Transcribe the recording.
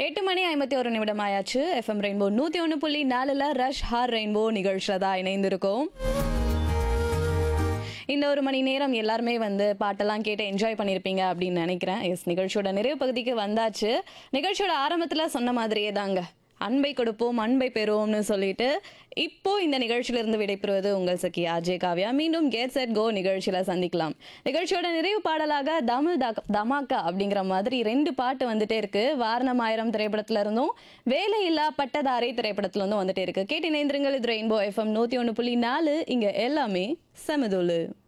எட்டு மணி ஐம்பத்தி ஒரு நிமிடம் ஆயாச்சு எஃப்எம் ரெயின்போ நூத்தி ஒன்று புள்ளி நாலுல ரஷ் ஹார் ரெயின்போ நிகழ்ச்சியில தான் இணைந்திருக்கோம் இந்த ஒரு மணி நேரம் எல்லாருமே வந்து பாட்டெல்லாம் கேட்டு என்ஜாய் பண்ணியிருப்பீங்க அப்படின்னு நினைக்கிறேன் எஸ் நிகழ்ச்சியோட நிறைவு பகுதிக்கு வந்தாச்சு நிகழ்ச்சியோட ஆரம்பத்தில் சொன்ன மாதிரியே தாங்க அன்பை கொடுப்போம் அன்பை பெறுவோம்னு சொல்லிட்டு இப்போ இந்த நிகழ்ச்சியிலிருந்து விடைபெறுவது உங்கள் சகி அஜய் காவ்யா மீண்டும் கேட் செட் கோ நிகழ்ச்சியில சந்திக்கலாம் நிகழ்ச்சியோட நிறைவு பாடலாக தமிழ் தக- தமாக்கா அப்படிங்கிற மாதிரி ரெண்டு பாட்டு வந்துட்டே இருக்கு வாரணம் ஆயிரம் திரைப்படத்துல இருந்தும் வேலையில்லா பட்டதாரி திரைப்படத்துல இருந்தும் வந்துட்டே இருக்கு கேட்டு இணைந்திருங்கள் இது ரெயின்போ எஃப்எம் நூத்தி ஒன்று புள்ளி நாலு இங்க எல்லாமே செமதுலு